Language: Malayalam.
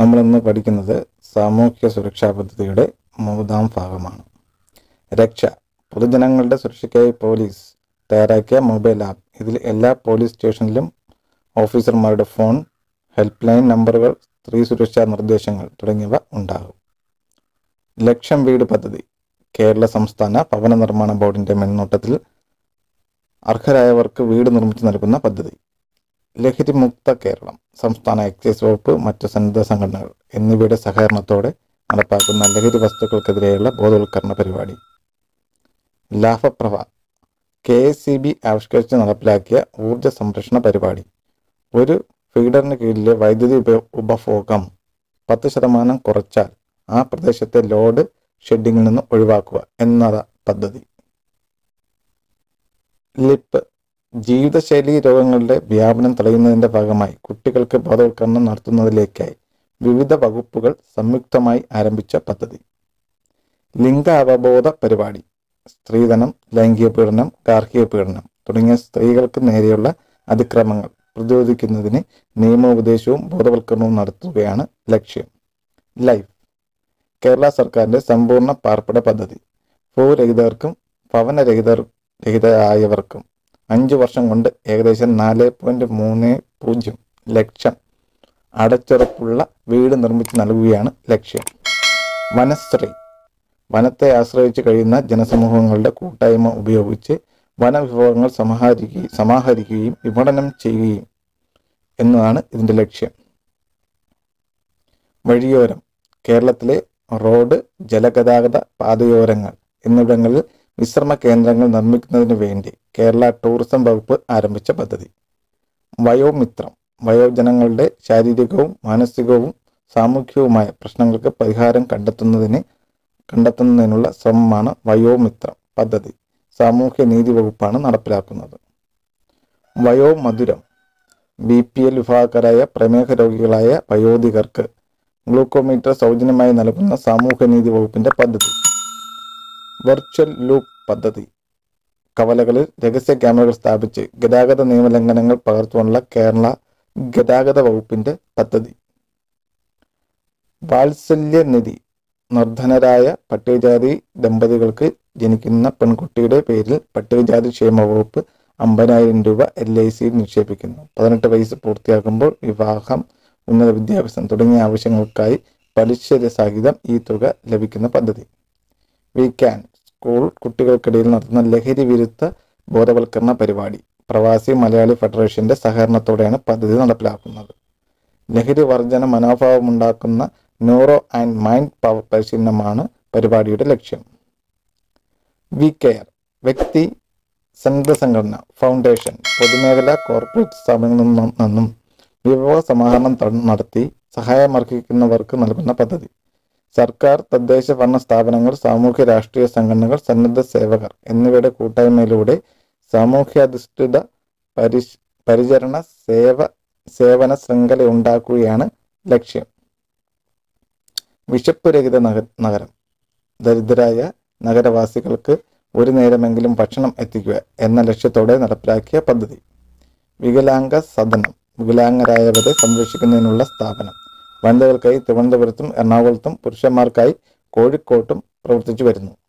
നമ്മളിന്ന് പഠിക്കുന്നത് സാമൂഹ്യ സുരക്ഷാ പദ്ധതിയുടെ മൂന്നാം ഭാഗമാണ് രക്ഷ പൊതുജനങ്ങളുടെ സുരക്ഷയ്ക്കായി പോലീസ് തയ്യാറാക്കിയ മൊബൈൽ ആപ്പ് ഇതിൽ എല്ലാ പോലീസ് സ്റ്റേഷനിലും ഓഫീസർമാരുടെ ഫോൺ ഹെൽപ്പ് ലൈൻ നമ്പറുകൾ സ്ത്രീ സുരക്ഷാ നിർദ്ദേശങ്ങൾ തുടങ്ങിയവ ഉണ്ടാകും ലക്ഷം വീട് പദ്ധതി കേരള സംസ്ഥാന ഭവന നിർമ്മാണ ബോർഡിന്റെ മേൽനോട്ടത്തിൽ അർഹരായവർക്ക് വീട് നിർമ്മിച്ചു നൽകുന്ന പദ്ധതി ലഹരി മുക്ത കേരളം സംസ്ഥാന എക്സൈസ് വകുപ്പ് മറ്റ് സന്നദ്ധ സംഘടനകൾ എന്നിവയുടെ സഹകരണത്തോടെ നടപ്പാക്കുന്ന ലഹരി വസ്തുക്കൾക്കെതിരെയുള്ള ബോധവൽക്കരണ പരിപാടി Labhaprabha K S C B ആവിഷ്കരിച്ച് നടപ്പിലാക്കിയ ഊർജ സംരക്ഷണ പരിപാടി ഒരു ഫീഡറിന് കീഴിലെ വൈദ്യുതി ഉപ- ഉപഭോഗം പത്ത് ശതമാനം കുറച്ചാൽ ആ പ്രദേശത്തെ ലോഡ് ഷെഡിങ്ങിൽ നിന്ന് ഒഴിവാക്കുക എന്നത പദ്ധതി ലിപ്പ് ജീവിതശൈലി രോഗങ്ങളുടെ വ്യാപനം തടയുന്നതിന്റെ ഭാഗമായി കുട്ടികൾക്ക് ബോധവൽക്കരണം നടത്തുന്നതിലേക്കായി വിവിധ വകുപ്പുകൾ സംയുക്തമായി ആരംഭിച്ച പദ്ധതി ലിംഗ അവബോധ പരിപാടി സ്ത്രീധനം ലൈംഗിക പീഡനം ഗാർഹിക പീഡനം തുടങ്ങിയ സ്ത്രീകൾക്ക് നേരെയുള്ള അതിക്രമങ്ങൾ പ്രതിരോധിക്കുന്നതിന് നിയമോപദേശവും ബോധവൽക്കരണവും നടത്തുകയാണ് ലക്ഷ്യം ലൈഫ് കേരള സർക്കാരിന്റെ സമ്പൂർണ്ണ പാർപ്പിട പദ്ധതി ഭൂരഹിതർക്കും ഭവനരഹിതർ രഹിതരായവർക്കും അഞ്ചു വർഷം കൊണ്ട് ഏകദേശം നാല് പോയിന്റ് മൂന്ന് പൂജ്യം ലക്ഷം അടച്ചുറപ്പുള്ള വീട് നിർമ്മിച്ച് നൽകുകയാണ് ലക്ഷ്യം വനശ്രീ വനത്തെ ആശ്രയിച്ച് കഴിയുന്ന ജനസമൂഹങ്ങളുടെ കൂട്ടായ്മ ഉപയോഗിച്ച് വനവിഭവങ്ങൾ സമാഹരിക്കുകയും സമാഹരിക്കുകയും വിപണനം ചെയ്യുകയും എന്നതാണ് ഇതിന്റെ ലക്ഷ്യം വഴിയോരം കേരളത്തിലെ റോഡ് ജലഗതാഗത പാതയോരങ്ങൾ എന്നിവിടങ്ങളിൽ വിശ്രമ കേന്ദ്രങ്ങൾ നിർമ്മിക്കുന്നതിന് വേണ്ടി കേരള ടൂറിസം വകുപ്പ് ആരംഭിച്ച പദ്ധതി വയോമിത്രം വയോജനങ്ങളുടെ ശാരീരികവും മാനസികവും സാമൂഹികവുമായ പ്രശ്നങ്ങൾക്ക് പരിഹാരം കണ്ടെത്തുന്നതിന് കണ്ടെത്തുന്നതിനുള്ള ശ്രമമാണ് വയോമിത്രം പദ്ധതി സാമൂഹ്യ നീതി വകുപ്പാണ് നടപ്പിലാക്കുന്നത് വയോമധുരം ബി പി എൽ വിഭാഗക്കാരായ പ്രമേഹ രോഗികളായ വയോധികർക്ക് ഗ്ലൂക്കോമീറ്റർ സൗജന്യമായി നൽകുന്ന സാമൂഹ്യനീതി വകുപ്പിന്റെ പദ്ധതി വെർച്വൽ ലൂപ്പ് പദ്ധതി കവലകളിൽ രഹസ്യ ക്യാമറകൾ സ്ഥാപിച്ച് ഗതാഗത നിയമലംഘനങ്ങൾ പകർത്തുവാനുള്ള കേരള ഗതാഗത വകുപ്പിന്റെ പദ്ധതി വാത്സല്യനിധി നിർധനരായ പട്ടികജാതി ദമ്പതികൾക്ക് ജനിക്കുന്ന പെൺകുട്ടിയുടെ പേരിൽ പട്ടികജാതി ക്ഷേമ വകുപ്പ് അമ്പതിനായിരം രൂപ എൽ ഐ സിയിൽ നിക്ഷേപിക്കുന്നു പതിനെട്ട് വയസ്സ് പൂർത്തിയാക്കുമ്പോൾ വിവാഹം ഉന്നത വിദ്യാഭ്യാസം തുടങ്ങിയ ആവശ്യങ്ങൾക്കായി പലിശ സഹിതം ഈ തുക ലഭിക്കുന്ന പദ്ധതി വി ക്യാൻ സ്കൂൾ കുട്ടികൾക്കിടയിൽ നടത്തുന്ന ലഹരി വിരുദ്ധ ബോധവൽക്കരണ പരിപാടി പ്രവാസി മലയാളി ഫെഡറേഷന്റെ സഹകരണത്തോടെയാണ് പദ്ധതി നടപ്പിലാക്കുന്നത് ലഹരി വർജന മനോഭാവമുണ്ടാക്കുന്ന ന്യൂറോ ആൻഡ് മൈൻഡ് പവർ പരിശീലനമാണ് പരിപാടിയുടെ ലക്ഷ്യം വി കെയർ വ്യക്തി സന്നദ്ധ സംഘടന ഫൗണ്ടേഷൻ പൊതുമേഖലാ കോർപ്പറേറ്റ് സ്ഥാപനങ്ങളിൽ നിന്നും നിന്നും വിഭവ സമാഹരണം ത- നടത്തി സഹായമർഹിക്കുന്നവർക്ക് നൽകുന്ന പദ്ധതി സർക്കാർ തദ്ദേശ ഭരണ സ്ഥാപനങ്ങൾ സാമൂഹ്യ രാഷ്ട്രീയ സംഘടനകൾ സന്നദ്ധ സേവകർ എന്നിവയുടെ കൂട്ടായ്മയിലൂടെ സാമൂഹ്യാധിഷ്ഠിത പരിശ് പരിചരണ സേവ സേവന ശൃംഖല ഉണ്ടാക്കുകയാണ് ലക്ഷ്യം വിശപ്പ് രഹിത നഗ നഗരം ദരിദ്രരായ നഗരവാസികൾക്ക് ഒരു നേരമെങ്കിലും ഭക്ഷണം എത്തിക്കുക എന്ന ലക്ഷ്യത്തോടെ നടപ്പിലാക്കിയ പദ്ധതി വികലാംഗ സദനം വികലാംഗരായവരെ സംരക്ഷിക്കുന്നതിനുള്ള സ്ഥാപനം വനിതകൾക്കായി തിരുവനന്തപുരത്തും എറണാകുളത്തും പുരുഷന്മാർക്കായി കോഴിക്കോട്ടും പ്രവർത്തിച്ചു വരുന്നു